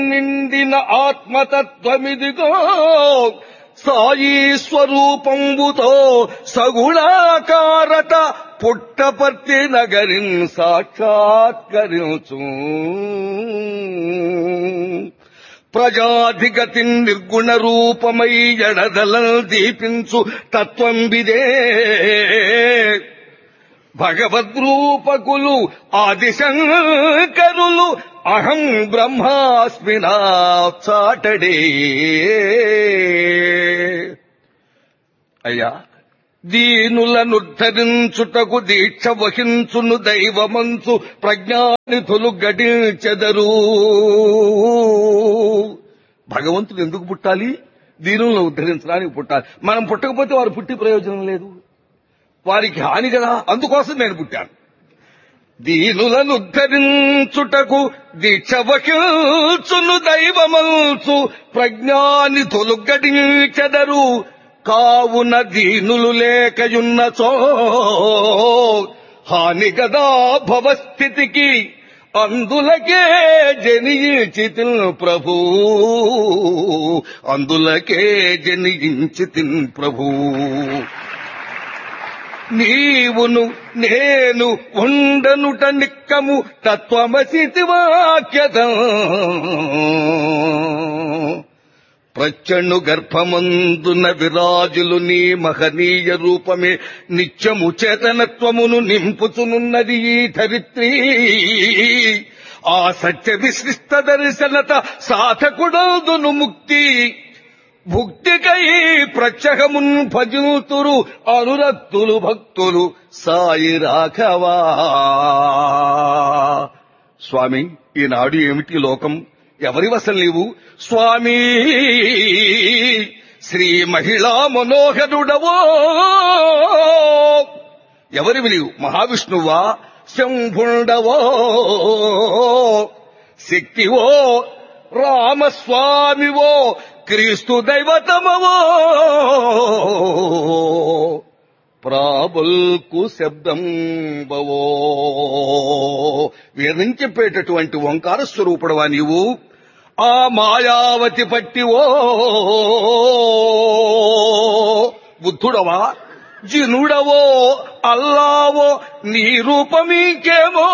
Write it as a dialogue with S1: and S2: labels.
S1: నిండిన ఆత్మతత్వమిదిగో సాయి స్వరూపంబుతో సగుణాకారత పుట్టపర్తి నగరిన్ సాక్షాత్కరించు ప్రజాధిగతి నిర్గుణ రూపమై ఎడదలం దీపించు తత్వంబిదే భగవద్రూపకులు ఆదిశంకరులు అహం బ్రహ్మాస్మినా చాటడే అయ్యా దీనులనుద్ధరించుటకు దీక్ష వహించును దైవమంచు ప్రజ్ఞానిధులు గడించెదరు భగవంతుడు ఎందుకు పుట్టాలి దీనులను ఉద్ధరించడానికి పుట్టాలి మనం పుట్టకపోతే వారు పుట్టి ప్రయోజనం లేదు వారికి హాని కదా అందుకోసం నేను పుట్టాను దీనులను ఉద్ధరించుటకు దీక్ష వహించును దైవమంచు ప్రజ్ఞాని తొలుగడించెదరు కావున దీనులు లేకయున్నచో హాని గదా భవస్థితికి అందులకే జనించి ప్రభు అందులకే జనించి ప్రభు నీవును నేను ఉండనుట నిక్కము తత్వమసితి వాక్యద ప్రచండు గర్భమందున విరాజులు నీ మహనీయ రూపమే నిత్యము చేతనత్వమును నింపుచునున్నది ఈ ధరిత్రి ఆ సత్య విశిష్ట దర్శనత సాధకుడందును ముక్తి భుక్తికై ప్రత్యహమున్ భజుతురు అనురక్తులు భక్తులు సాయి రాఘవా స్వామి ఈనాడు ఏమిటి లోకం ఎవరి వశం లేవు స్వామి శ్రీ మహిళా మనోహరుడవో ఎవరివి నీవు మహావిష్ణువా శంభుండవో శక్తివో రామస్వామివో క్రీస్తు దైవతమవో ప్రాబుల్కు శబ్దం బవో వేదం చెప్పేటటువంటి ఓంకార స్వరూపుడవా నీవు ఆ మాయావతి పట్టివో బుద్ధుడవా జినుడవో అల్లావో నీ రూపమీకేమో